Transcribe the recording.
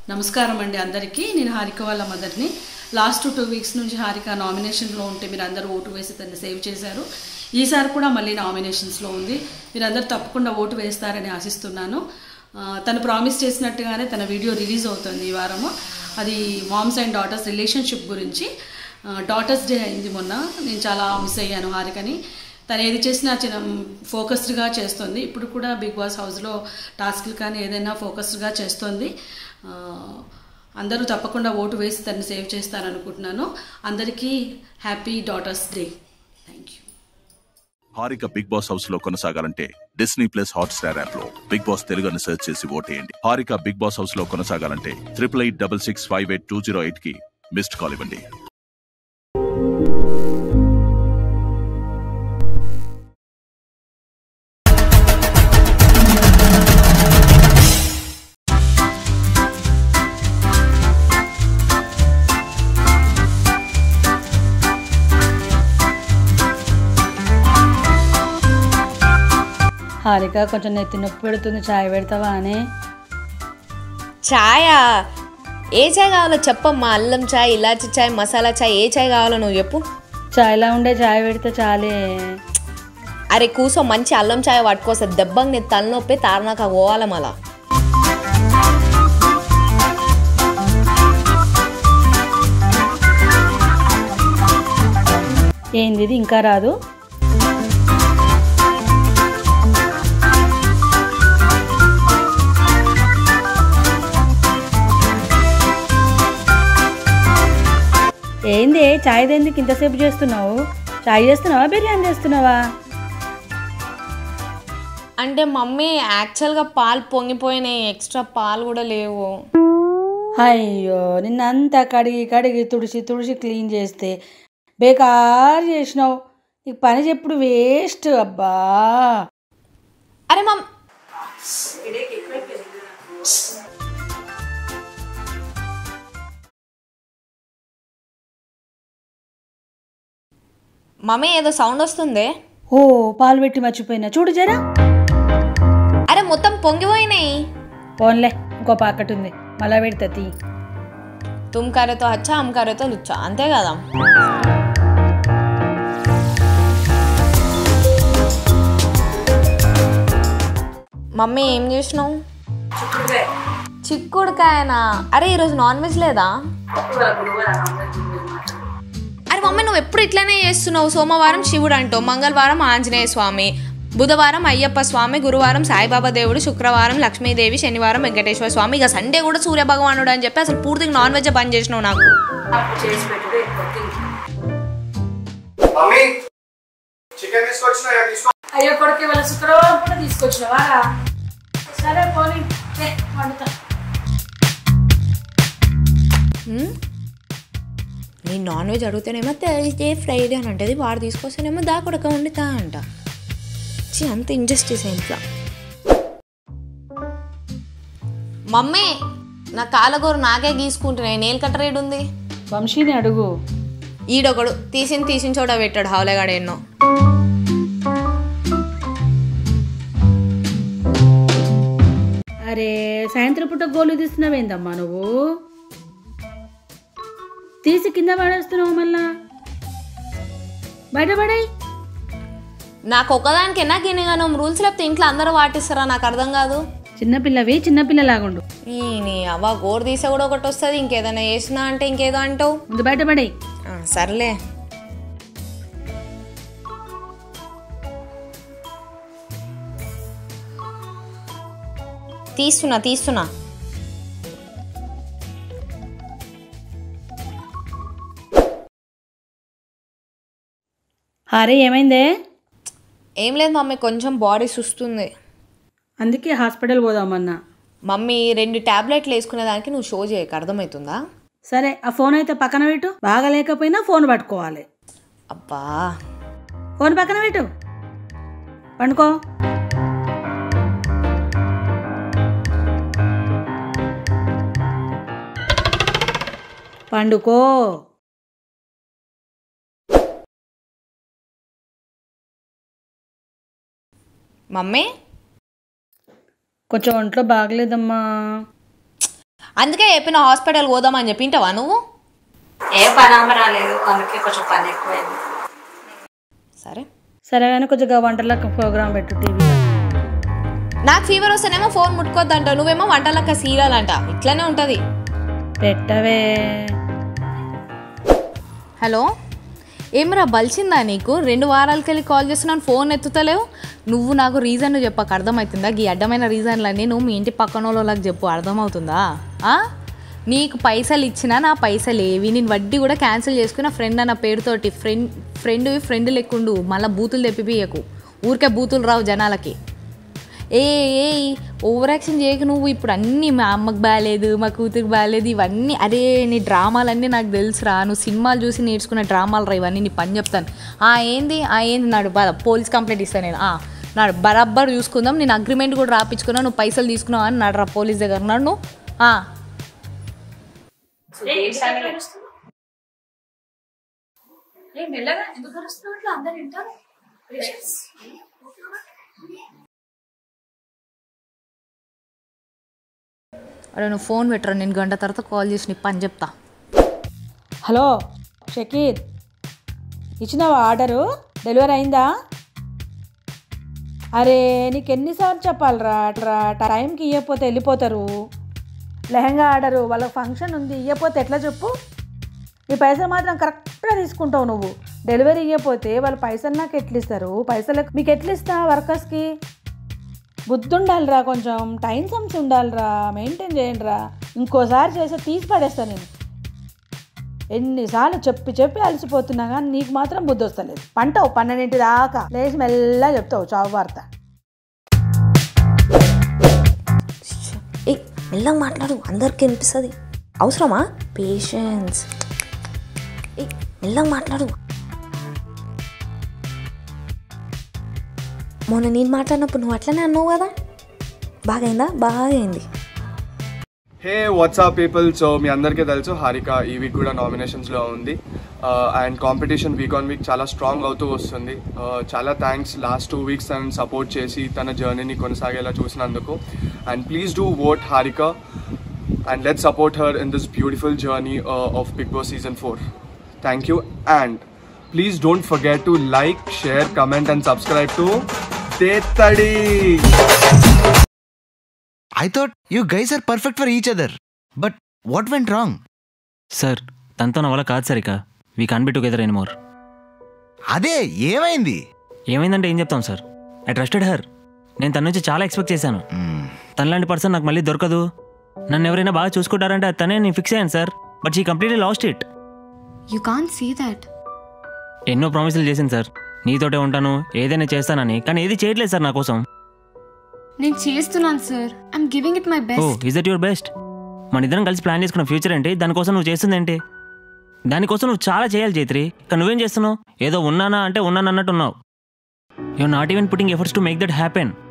నమస్కారం అండి అందరికీ నేను హారిక వాళ్ళ మదర్ని లాస్ట్ టూ వీక్స్ నుంచి హారిక నామినేషన్లో ఉంటే మీరు అందరూ ఓటు వేసి తను సేవ్ చేశారు ఈసారి కూడా మళ్ళీ నామినేషన్స్లో ఉంది మీరందరూ తప్పకుండా ఓటు వేస్తారని ఆశిస్తున్నాను ఆ, తను ప్రామిస్ చేసినట్టుగానే తన వీడియో రిలీజ్ అవుతుంది ఈ వారము అది మామ్స్ అండ్ డాటర్స్ రిలేషన్షిప్ గురించి డాటర్స్ డే అయింది మొన్న నేను చాలా మిస్ అయ్యాను హారికని తను ఏది చేసినా చిన్న ఫోకస్డ్గా చేస్తుంది ఇప్పుడు కూడా బిగ్ బాస్ హౌస్లో టాస్క్లు కానీ ఏదైనా ఫోకస్డ్గా చేస్తుంది ఆ, అందరూ తప్పకుండా ఓటు వేసి తను సేవ్ చేస్తారనుకుంటున్నాను అందరికీ happy daughters day thank you Harika Bigg Boss house లో కొనసాగాలంటే Disney plus Hotstar app లో బిగ్ బాస్ తెలుగు అని సెర్చ్ చేసి ఓటేయండి హారిక బిగ్ బాస్ హౌస్ లో కొనసాగాలంటే triple eight double six five eight two zero eight కి మిస్డ్ కాల్ ఇవ్వండి హారిక కొంచెం నెత్తి నొప్పి పెడుతుంది చాయ్ పెడతావా అని ఛాయా ఏ చాయ్ కావాలో చెప్పమ్మా అల్లం చాయ్ ఇలాచి చాయ్ మసాలా చాయ్ ఏ చాయ్ కావాలో నువ్వు చెప్పు చాయ్లా ఉండే చాయ్ పెడితే చాలే అరే కూసో మంచి అల్లం చాయ్ పట్టుకోసా దెబ్బకి నేను తలనొప్పి తారనాక పోవాలి మళ్ళా ఏంది ఇది ఇంకా రాదు ఏంది చాయ్ దేనికి ఇంతసేపు చేస్తున్నావు చాయ్ చేస్తున్నావా బిర్యానీ చేస్తున్నావా అంటే మమ్మీ యాక్చువల్గా పాలు పొంగిపోయినాయి ఎక్స్ట్రా పాలు కూడా లేవు అయ్యో నిన్నంతా కడిగి కడిగి తుడిచి తుడిచి క్లీన్ చేస్తే బేకార్ చేసినావు నీకు పని చెప్పుడు వేస్ట్ అబ్బా అరే మమ్ మమ్మీ ఏదో సౌండ్ వస్తుంది ఓ పాలు పెట్టి మర్చిపోయినా చూడు జరా అరే మొత్తం పొంగిపోయినాయి పోన్లే ఇంకో పాకెట్ ఉంది మళ్ళా పెడతా తీ తుమ్ కర్రతో హచ్చా అమ్ కర్రతో లుచ్చా అంతే కదా మమ్మీ ఏం చేసినావు చిక్కుడుకాయనా అరే ఈరోజు నాన్ వెజ్ లేదా అరే మమ్మీ నువ్వు ఎప్పుడు ఇట్లనే చేస్తున్నావు సోమవారం శివుడు అంటావు మంగళవారం ఆంజనేయ స్వామి బుధవారం అయ్యప్ప స్వామి గురువారం సాయిబాబా దేవుడు శుక్రవారం లక్ష్మీదేవి శనివారం వెంకటేశ్వర స్వామి ఇక సండే కూడా సూర్య భగవానుడు అని చెప్పి అసలు పూర్తిగా నాన్ వెజ్ బంద్ చేసినావు నాకు మమ్మీ చికెన్ తీసుకొచ్చినా ఇక తీసుకో అయ్యో కొడుకు ఇవాళ శుక్రవారం కూడా తీసుకొచ్చినావా సరే పోనీ ఏ, వండుతా హ్మ్? నేను నాన్ వెజ్ అడుగుతానేమో థర్స్డే ఫ్రైడే అని అంటది వాడు తీసుకొస్తేనేమో దా కొడక వండుతా అంట ఛీ, అంత ఇంజస్టిస్ ఇంట్లో మమ్మీ నా కాలగూర నాకే గీసుకుంటున్నాయి నేల్ కట్టర్ ఏడు ఉంది వంశీని అడుగు ఈడొకడు తీసిన తీసిన చోట పెట్టాడు హౌలగాడు ఎన్నో అరే సాయంత్రం పూట గోలు తీస్తున్నావేందమ్మా నువ్వు తీసి కింద పడేస్తున్నావు మళ్ళా బయటపడాయి నాకు ఒక్కదానికి నాకు ఎన్నిగానో రూల్స్ లేకపోతే ఇంట్లో అందరూ పాటిస్తారా నాకు అర్థం కాదు చిన్నపిల్లవి చిన్నపిల్లలాగుండు ఈ నీ అవ్వ గోర తీసే కూడా ఒకటి వస్తుంది ఇంకేదైనా చేసినా అంటే ఇంకేదో అంటావు ముందు బయటపడాయి ఆ, సర్లే తీస్తున్నా తీస్తున్నా హారే ఏమైందే ఏం లేదు మమ్మీ కొంచెం బాడీ సుస్తుంది అందుకే హాస్పిటల్ పోదామన్నా మమ్మీ రెండు టాబ్లెట్లు వేసుకునే దానికి నువ్వు షో చేయక అర్థమవుతుందా సరే ఆ ఫోన్ అయితే పక్కన పెట్టు బాగా లేకపోయినా ఫోన్ పట్టుకోవాలి అబ్బా ఫోన్ పక్కన పెట్టు పండుకో పండుకో మమ్మీ కొంచెం ఒంట్లో బాగలేదమ్మా అందుకే చెప్పిన హాస్పిటల్ పోదామని చెప్పి వింటావా నువ్వు ఏ పని ఆమె రాలేదు అందుకే కొంచెం పని ఎక్కువైంది సరే సరే కానీ కొంచెం వంటలకు ప్రోగ్రామ్ పెట్టు టీవీలో నాకు ఫీవర్ వస్తేనేమో ఫోన్ ముట్టుకోద్దంట నువ్వేమో వంటలక్క సీరియల్ అంట ఇట్లనే ఉంటుంది పెట్టవే హలో ఏమరా బలిచిందా నీకు రెండు వారాలకెళ్ళి కాల్ చేస్తున్నాను ఫోన్ ఎత్తుతలేవు నువ్వు నాకు రీజన్ చెప్పక అర్థమవుతుందా ఈ అడ్డమైన రీజన్లన్నీ నువ్వు మీ ఇంటి పక్కన వాళ్ళకి చెప్పు అర్థమవుతుందా ఆ? నీకు పైసలు ఇచ్చినా నా పైసలు ఏవి నేను వడ్డీ కూడా క్యాన్సిల్ చేసుకున్న ఫ్రెండ్ అన్న పేరుతోటి ఫ్రెండ్ ఫ్రెండ్ ఫ్రెండ్ లెక్కుండు మళ్ళీ బూతులు తెప్పిపియకు ఊరికే బూతులు రావు జనాలకి ఏ ఏ ఓవర్ యాక్షన్ చేయక నువ్వు ఇప్పుడు అన్నీ మా అమ్మకి బాగాలేదు మా కూతురికి బాగాలేదు ఇవన్నీ అరే నీ డ్రామాలన్నీ నాకు తెలుసురా నువ్వు సినిమాలు చూసి నేర్చుకునే డ్రామాలు రా ఇవన్నీ నీ పని చెప్తాను ఆ ఏంది ఆ ఏంది నాడు బా- పోలీస్ కంప్లైంట్ ఇస్తాను నేను ఆ, నాడు బరాబర్ చూసుకుందాం నేను అగ్రిమెంట్ కూడా రాపించుకున్నా నువ్వు పైసలు తీసుకున్నావు అని నాడు రా పోలీస్ దగ్గర నాడు నువ్వు ఆ. అరే నువ్వు ఫోన్ పెట్టరా నేను గంట తర్వాత కాల్ చేసి నీ పని చెప్తా హలో షకీర్ ఇచ్చినావా ఆర్డరు డెలివరీ అయిందా అరే నీకు ఎన్నిసార్లు చెప్పాలిరా రా టైంకి ఇవ్వకపోతే వెళ్ళిపోతారు లెహంగా ఆర్డరు వాళ్ళ ఫంక్షన్ ఉంది ఇవ్వకపోతే ఎట్లా చెప్పు నీ పైసలు మాత్రం కరెక్ట్గా తీసుకుంటావు నువ్వు డెలివరీ ఇవ్వకపోతే వాళ్ళు పైసలు నాకు ఎట్లా ఇస్తారు పైసలు మీకు ఎట్లా ఇస్తా వర్కర్స్కి బుద్ధి ఉండాలిరా కొంచెం టైం సెన్స్ ఉండాలిరా మెయింటైన్ చేయండి రా ఇంకోసారి చేస్తే తీసి పడేస్తా నేను ఎన్నిసార్లు చెప్పి చెప్పి అలసిపోతున్నా కానీ నీకు మాత్రం బుద్ధి వస్తలేదు పంటవు పన్నెండింటి దాకా లేచి మెల్లగా చెప్తావు చావు వార్త ఏ మెల్లగా మాట్లాడు అందరికి వినిపిస్తుంది అవసరమా పేషెన్స్ ఏ మెల్లగా మాట్లాడు మొన్న నేను మాట్లాడినప్పుడు నువ్వు అట్లనే అన్నావు కదా బాగైందా బాగైంది హే వాట్సాప్ పీపుల్ సో మీ అందరికీ తెలుసు హారిక ఈ వీక్ కూడా నామినేషన్స్లో ఉంది and competition week on week చాలా స్ట్రాంగ్ అవుతూ వస్తుంది Uh, చాలా థ్యాంక్స్ లాస్ట్ టూ వీక్స్ తనని సపోర్ట్ చేసి తన జర్నీని కొనసాగేలా చూసినందుకు and please do vote Harika and let support her in this beautiful journey of Bigg Boss season four thank you and please don't forget to like share comment and subscribe to Tethadi I thought you guys are perfect for each other. But what went wrong? Sir తనతో నా వల్ల కాదు sir ఇక we can be together anymore అదే ఏమైంది ఏమైందంటే ఏం చెప్తాం సార్ ఐ ట్రస్టెడ్ హర్ నేను తన నుంచి చాలా ఎక్స్పెక్ట్ చేశాను మ్మ్. తనలాంటి పర్సన్ నాకు మళ్ళీ దొరకదు నన్ను ఎవరైనా బాగా చూసుకుంటారంటే అది తనే నేను ఫిక్స్ అయ్యాను sir but she completely lost it you can see that ఎన్నో ప్రామిసులు చేసింది సార్ నీతోటే ఉంటాను ఏదైనా చేస్తానని కానీ ఏది చేయట్లేదు సార్ నా కోసం నేను చేస్తున్నాను sir I'm giving it my oh best is that your best మన ఇద్దరం కలిసి ప్లాన్ చేసుకున్న ఫ్యూచర్ ఏంటి దానికోసం నువ్వు చేస్తుంది ఏంటి దానికోసం నువ్వు చాలా చేయాలి చైత్రి కానీ నువ్వేం చేస్తున్నావు ఏదో ఉన్నానా అంటే ఉన్నాను అన్నట్టు ఉన్నావు you not even putting efforts to make that happen